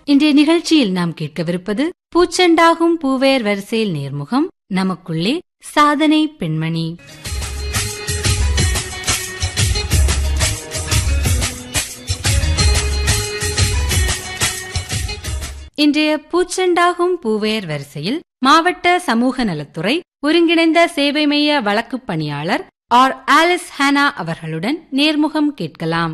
இன்றைய நிகழ்ச்சியில் நாம் கேட்கவிருப்பது பூச்செண்டாகும் பூவேர் வரிசையில் நேர்முகம் நமக்குள்ளே சாதனை பெண்மணி இன்றைய பூச்செண்டாகும் பூவேர் வரிசையில் மாவட்ட சமூக நலத்துறை ஒருங்கிணைந்த சேவை மைய வழக்குப் பணியாளர் ஆர் ஆலிஸ் ஹானா அவர்களுடன் நேர்முகம் கேட்கலாம்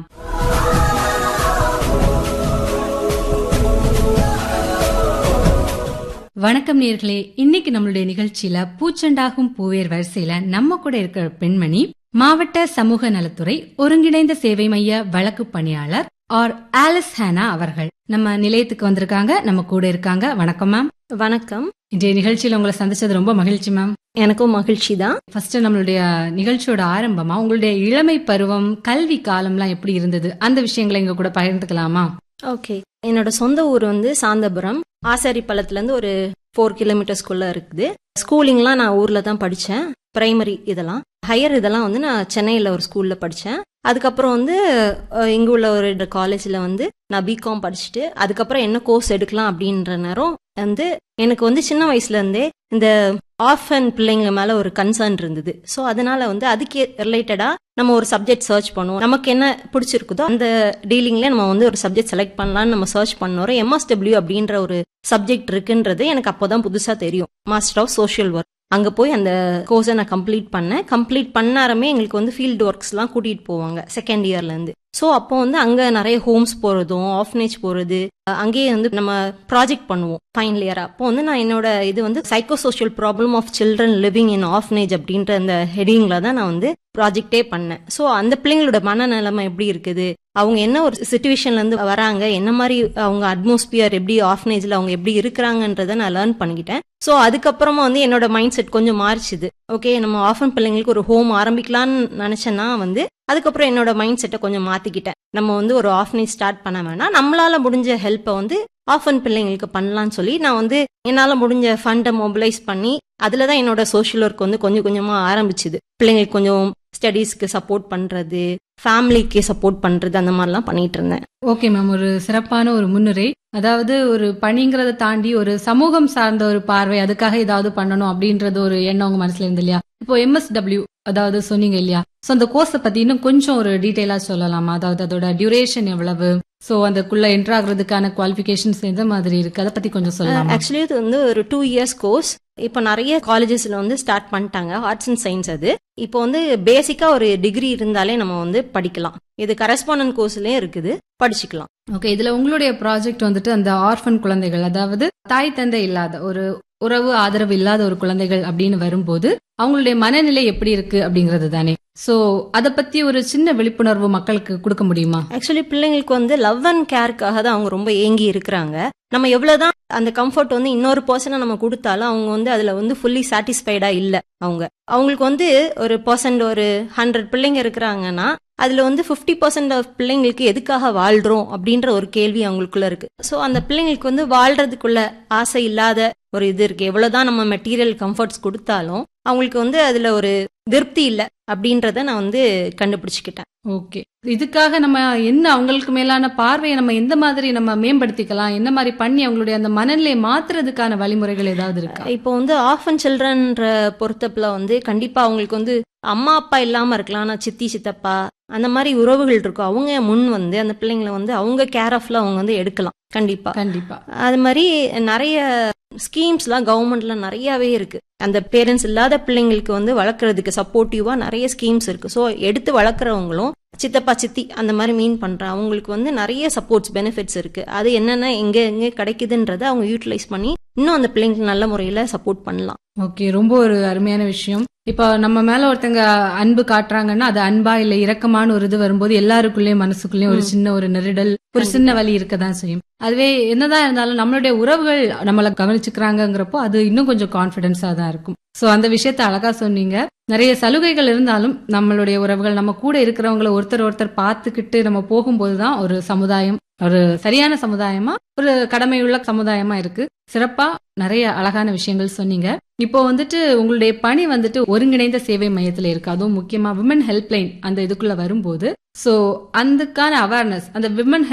வணக்கம் நேர்களே இன்னைக்கு நம்மளுடைய நிகழ்ச்சியில பூச்செண்டாகும் பூவேர் வரிசையில நம்ம கூட இருக்கிற பெண்மணி மாவட்ட சமூக நலத்துறை ஒருங்கிணைந்த சேவை மைய வழக்கு பணியாளர் ஆர் ஆலிஸ் ஹானா அவர்கள் நம்ம நிலையத்துக்கு வந்திருக்காங்க நம்ம கூட இருக்காங்க வணக்கம் மேம் வணக்கம் இன்றைய நிகழ்ச்சியில உங்களை சந்திச்சது ரொம்ப மகிழ்ச்சி மேம் எனக்கும் மகிழ்ச்சி தான் ஃபர்ஸ்ட் நம்மளுடைய நிகழ்ச்சியோட ஆரம்பமா உங்களுடைய இளமை பருவம் கல்வி காலம்லாம் எப்படி இருந்தது அந்த விஷயங்களை எங்க கூட பகிர்ந்துக்கலாமா ஓகே என்னோட சொந்த ஊர் வந்து சாந்தபுரம் ஆசாரிப்பள்ளத்துல இருந்து ஒரு ஃபோர் கிலோமீட்டர்ஸ்குள்ள இருக்குது ஸ்கூலிங்லாம் நான் ஊர்ல தான் படித்தேன் பிரைமரி இதெல்லாம் ஹையர் இதெல்லாம் வந்து நான் சென்னையில் ஒரு ஸ்கூல்ல படித்தேன் அதுக்கப்புறம் வந்து அஹ், இங்க உள்ள ஒரு காலேஜில் வந்து நான் பிகாம் படிச்சுட்டு அதுக்கப்புறம் என்ன கோர்ஸ் எடுக்கலாம் அப்படின்ற நேரம் வந்து எனக்கு வந்து சின்ன வயசுல இருந்தே இந்த ஆஃபன் பிள்ளைங்க மேல ஒரு கன்சர்ன் இருந்தது ஸோ அதனால வந்து அதுக்கு ரிலேட்டடா நம்ம ஒரு சப்ஜெக்ட் சர்ச் பண்ணுவோம் நமக்கு என்ன பிடிச்சிருக்குதோ அந்த டீலிங்ல நம்ம வந்து ஒரு சப்ஜெக்ட் செலக்ட் பண்ணலாம்னு நம்ம சர்ச் பண்ணோம் எம்எஸ்டபிள்யூ அப்படின்ற ஒரு சப்ஜெக்ட் இருக்குன்றது எனக்கு அப்போதான் புதுசா தெரியும் மாஸ்டர் ஆஃப் சோஷியல் ஒர்க் அங்க போய் அந்த கோர்ஸை நான் கம்ப்ளீட் பண்ணேன் கம்ப்ளீட் பண்ணாரமே எங்களுக்கு வந்து ஃபீல்டு ஒர்க்ஸ்லாம் கூட்டிட்டு போவாங்க செகண்ட் இயர்ல இருந்து ஸோ அப்போ வந்து அங்க நிறைய ஹோம்ஸ் போறதும் ஆஃப்னேஜ் போறது அஹ் அங்கேயே வந்து நம்ம ப்ராஜெக்ட் பண்ணுவோம் ஃபைனல் இயர் அப்போ வந்து நான் என்னோட இது வந்து psycho social problem of children living in orphanage அப்படின்ற அந்த ஹெடிங்ல தான் நான் வந்து ப்ராஜெக்டே பண்ணேன் ஸோ அந்த பிள்ளைங்களோட மனநிலைமை எப்படி இருக்குது அவங்க என்ன ஒரு சுச்சுவேஷன்ல இருந்து வராங்க என்ன மாதிரி அவங்க அட்மாஸ்பியர் எப்படி ஆஃப்னேஜ்ல அவங்க எப்படி இருக்கிறாங்கன்றதை நான் லேர்ன் பண்ணிக்கிட்டேன் ஸோ அதுக்கப்புறமா வந்து என்னோட மைண்ட் செட் கொஞ்சம் மாறிச்சுது ஓகே நம்ம ஆஃபன் பிள்ளைங்களுக்கு ஒரு ஹோம் ஆரம்பிக்கலாம்னு நினைச்சேன்னா வந்து அதுக்கப்புறம் என்னோட மைண்ட் செட்டை கொஞ்சம் மாத்திக்கிட்டேன் நம்ம வந்து ஒரு ஆஃப்னேஜ் ஸ்டார்ட் பண்ண வேணாம் நம்மளால முடிஞ்ச ஹெல்ப்பை வந்து ஆஃபன் பிள்ளைங்களுக்கு பண்ணலாம்னு சொல்லி நான் வந்து என்னால முடிஞ்ச ஃபண்டை மொபிலைஸ் பண்ணி அதுல தான் என்னோட சோஷியல் ஒர்க் வந்து கொஞ்சம் கொஞ்சமா ஆரம்பிச்சுது பிள்ளைங்களுக்கு கொஞ்சம் ஸ்டடீஸ்க்கு சப்போர்ட் பண்றது ஃபேமிலிக்கு சப்போர்ட் பண்றது அந்த மாதிரிலாம் பண்ணிட்டு இருந்தேன் ஓகே மேம் ஒரு சிறப்பான ஒரு முன்னுரை அதாவது ஒரு பணிங்கிறத தாண்டி ஒரு சமூகம் சார்ந்த ஒரு பார்வை அதுக்காக ஏதாவது பண்ணணும் அப்படின்றது ஒரு எண்ணம் உங்க மனசுல இருந்து இல்லையா இப்போ எம்எஸ்டபிள்யூ அதாவது சொன்னீங்க இல்லையா சோ அந்த கோர்ஸை பத்தி இன்னும் கொஞ்சம் ஒரு டீடைலா சொல்லலாமா அதாவது அதோட டியூரேஷன் எவ்வளவு சோ அதுக்குள்ள என்டர் ஆகுறதுக்கான குவாலிபிகேஷன்ஸ் எந்த மாதிரி இருக்கு அதை பத்தி கொஞ்சம் சொல்லலாமா ஆக்சுவலி இது வந்து ஒரு டூ இயர்ஸ் கோர்ஸ் இப்போ நிறைய காலேஜஸ்ல வந்து ஸ்டார்ட் பண்ணிட்டாங்க ஆர்ட்ஸ் அண்ட் சயின்ஸ் அது இப்போ வந்து பேசிக்கா ஒரு டிகிரி இருந்தாலே நம்ம வந்து படிக்கலாம் இது கரஸ்பாண்டன்ட் கோர்ஸ்லயே இருக்குது படிச்சுக்கலாம் ஓகே இதுல உங்களுடைய ப்ராஜெக்ட் வந்துட்டு அந்த ஆர்ஃபன் குழந்தைகள் அதாவது தாய் தந்தை இல்லாத ஒரு உறவு ஆதரவு இல்லாத ஒரு குழந்தைகள் அப்படின்னு வரும்போது அவங்களுடைய மனநிலை எப்படி இருக்கு அப்படிங்கறது தானே சோ அத பத்தி ஒரு சின்ன விழிப்புணர்வு மக்களுக்கு கொடுக்க முடியுமா ஆக்சுவலி பிள்ளைங்களுக்கு வந்து லவ் அண்ட் கேருக்காக தான் அவங்க ரொம்ப ஏங்கி இருக்கிறாங்க நம்ம எவ்வளவுதான் அந்த கம்ஃபர்ட் வந்து இன்னொரு பர்சனை நம்ம கொடுத்தாலும் அவங்க வந்து அதுல வந்து ஃபுல்லி சாட்டிஸ்ஃபைடா இல்ல அவங்க அவங்களுக்கு வந்து ஒரு பர்சன்ட் ஒரு ஹண்ட்ரட் பிள்ளைங்க இருக்கிறாங்கன்னா அதுல வந்து 50% பர்சன்ட் ஆஃப் பிள்ளைங்களுக்கு எதுக்காக வாழ்றோம் அப்படின்ற ஒரு கேள்வி அவங்களுக்குள்ள இருக்கு ஸோ அந்த பிள்ளைங்களுக்கு வந்து வாழ்றதுக்குள்ள ஆசை இல்லாத ஒரு இது இருக்கு எவ்வளவுதான் நம்ம மெட்டீரியல் கம்ஃபர்ட்ஸ் கொடுத்தாலும் அவங்களுக்கு வந்து அதுல ஒரு திருப்தி இல்லை அப்படின்றத நான் வந்து கண்டுபிடிச்சுக்கிட்டேன் ஓகே இதுக்காக நம்ம என்ன அவங்களுக்கு மேலான பார்வையை நம்ம எந்த மாதிரி நம்ம மேம்படுத்திக்கலாம் என்ன மாதிரி பண்ணி அவங்களுடைய அந்த மனநிலையை மாத்துறதுக்கான வழிமுறைகள் ஏதாவது இருக்கா இப்போ வந்து ஆஃப் அண்ட் சில்ட்ரன்ற பொறுத்தப்புல வந்து கண்டிப்பா அவங்களுக்கு வந்து அம்மா அப்பா இல்லாம இருக்கலாம் ஆனா சித்தி சித்தப்பா அந்த மாதிரி உறவுகள் இருக்கும் அவங்க முன் வந்து அந்த பிள்ளைங்களை வந்து அவங்க கேர் ஆஃப்ல அவங்க வந்து எடுக்கலாம் கண்டிப்பா கண்டிப்பா அது மாதிரி நிறைய ஸ்கீம்ஸ்லாம் கவர்மெண்ட்ல நிறையவே இருக்கு அந்த பேரண்ட்ஸ் இல்லாத பிள்ளைங்களுக்கு வந்து வளர்க்குறதுக்கு சப்போர்ட்டிவா நிறைய ஸ்கீம்ஸ் இருக்கு ஸோ எடுத்து வளர்க்குறவங்களும் சித்தப்பா சித்தி அந்த மாதிரி மீன் பண்ற அவங்களுக்கு வந்து நிறைய சப்போர்ட்ஸ் பெனிஃபிட்ஸ் இருக்கு அது என்னென்ன எங்க எங்க கிடைக்குதுன்றதை அவங்க யூட்டிலைஸ் பண்ணி இன்னும் அந்த பிள்ளைங்களுக்கு நல்ல முறையில சப்போர்ட் பண்ணலாம் ஓகே ரொம்ப ஒரு அருமையான விஷயம் இப்போ நம்ம மேல ஒருத்தங்க அன்பு காட்டுறாங்கன்னா அது அன்பா இல்ல இரக்கமான ஒரு இது வரும்போது எல்லாருக்குள்ளேயும் மனசுக்குள்ளேயும் ஒரு சின்ன ஒரு நெருடல் ஒரு சின்ன வலி இருக்கதான் செய்யும் அதுவே என்னதான் இருந்தாலும் நம்மளுடைய உறவுகள் நம்மள கவனிச்சுக்கிறாங்கிறப்போ அது இன்னும் கொஞ்சம் கான்பிடன்ஸா தான் இருக்கும் சோ அந்த விஷயத்த அழகா சொன்னீங்க நிறைய சலுகைகள் இருந்தாலும் நம்மளுடைய உறவுகள் நம்ம கூட இருக்கிறவங்கள ஒருத்தர் ஒருத்தர் பார்த்துக்கிட்டு நம்ம போகும்போதுதான் ஒரு சமுதாயம் ஒரு சரியான சமுதாயமா ஒரு கடமையுள்ள சமுதாயமா இருக்கு சிறப்பா நிறைய அழகான விஷயங்கள் சொன்னீங்க இப்போ வந்துட்டு உங்களுடைய பணி வந்துட்டு ஒருங்கிணைந்த சேவை மையத்துல இருக்கு அதுவும் முக்கியமா விமன் ஹெல்ப்லைன் அந்த இதுக்குள்ள வரும்போது சோ அதுக்கான அவேர்னஸ் அந்த விமன்